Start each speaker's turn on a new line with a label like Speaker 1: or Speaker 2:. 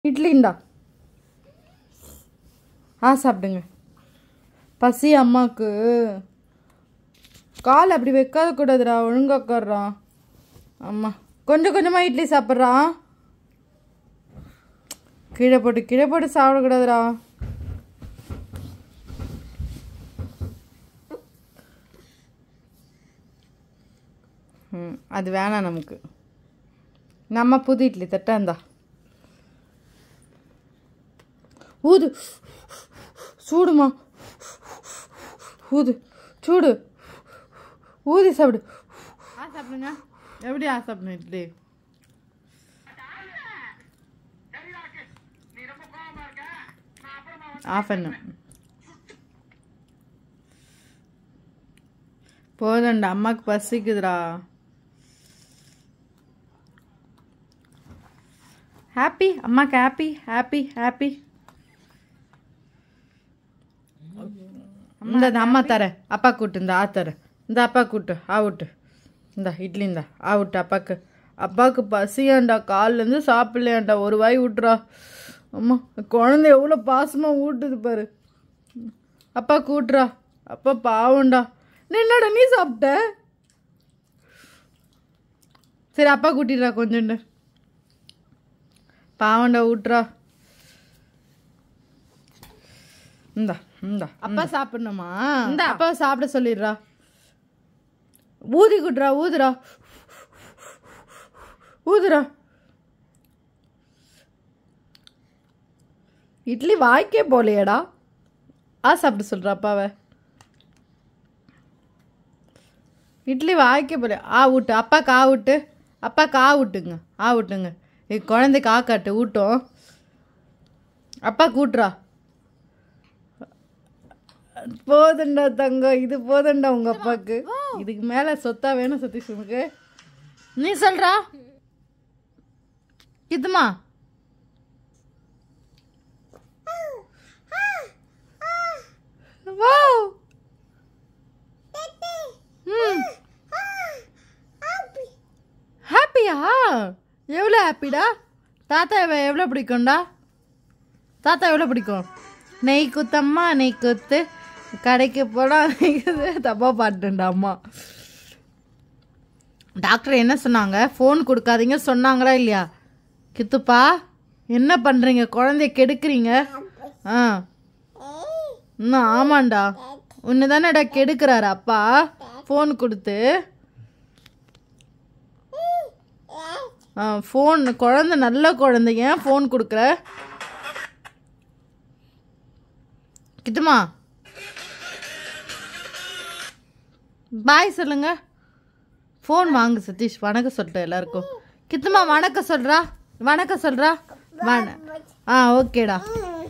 Speaker 1: இட்லிண்டா ஆ சாப்பிடுங்க பசி அம்மாவுக்கு கால் அப்படி வைக்காத கூடாதுடா ஒழுங்கா உட்காடுறா அம்மா கொஞ்சம் கொஞ்சமாக இட்லி சாப்பிட்றான் கீழே போட்டு கீழே போட்டு சாப்பிடக்கூடாதுடா ம் அது வேணாம் நமக்கு நம்ம புது இட்லி தட்டாந்தா ஊது சூடுமா ஊது சூடு ஊதி சாப்பிடு ஆ சாப்பிடுங்க எப்படி ஆ சாப்பிடணும் இட்லி ஆஃப் பண்ணு போதண்டா அம்மாக்கு பசிக்குதுடா ஹாப்பி அம்மாக்கு ஹாப்பி ஹாப்பி ஹாப்பி இந்த இந்த அம்மா தரேன் அப்பா கூட்டு இந்த ஆ தரேன் இந்த அப்பா கூட்டு ஆ விட்டு இந்த இட்லி இந்த ஆ விட்டு அப்பாக்கு அப்பாவுக்கு பசியாண்டா கால்லேருந்து சாப்பிடலையாண்டா ஒரு வாய் விட்டுறா அம்மா குழந்தை எவ்வளோ பாசமாக ஊட்டுது பாரு அப்பா கூட்டுறா அப்பா பாவம்டா நீ என்னடா நீ சாப்பிட்ட சரி அப்பா கூட்டிடுறா கொஞ்சோண்டு பாவண்டா ஊட்டுறா இந்தா இந்தா அப்பா சாப்பிடணுமா இந்த அப்பா சாப்பிட சொல்லிடுறா ஊதி குட்றா ஊதுறா ஊதுறா இட்லி வாய்க்கே போலையேடா ஆ சாப்பிட சொல்றா அப்பாவை இட்லி வாய்க்கே போல ஆ விட்டு அப்பாக்கு ஆ விட்டு அப்பாக்கு ஆ விட்டுங்க ஆ விட்டுங்க இது குழந்தைக்கு ஆ காட்டு ஊட்டும் அப்பா கூட்டுறா போதுண்டா தங்கம் இது போதுண்டா உங்க அப்பாக்கு இதுக்கு மேல சொத்தா வேணும் சதீஷ் உனக்கு நீ சொல்றா இதுமா வாவ் ம் ஹாப்பியா எவ்வளோ ஹாப்பிடா தாத்தா எவ- எவ்வளோ பிடிக்கும்டா தாத்தா எவ்வளோ பிடிக்கும் நெய் குத்தம்மா நெய் குத்து கடைக்கு போனால் தப்பாக பாட்டுண்டா அம்மா டாக்டர் என்ன சொன்னாங்க ஃபோன் கொடுக்காதீங்க சொன்னாங்களா இல்லையா கித்துப்பா என்ன பண்ணுறீங்க குழந்தைய கெடுக்குறீங்க ஆ இன்னும் ஆமாண்டா உன்னை தானேடா கெடுக்கிறாரு அப்பா ஃபோன் கொடுத்து ஆ ஃபோன் குழந்தை நல்ல குழந்தை ஏன் ஃபோன் கொடுக்குற கிட்டுமா பாய் சொல்லுங்க ஃபோன் வாங்கு சதீஷ் வணக்கம் சொல்லிட்டேன் எல்லாருக்கும் கித்துமா வணக்கம் சொல்றா வணக்கம் சொல்றா வண ஆ ஓகேடா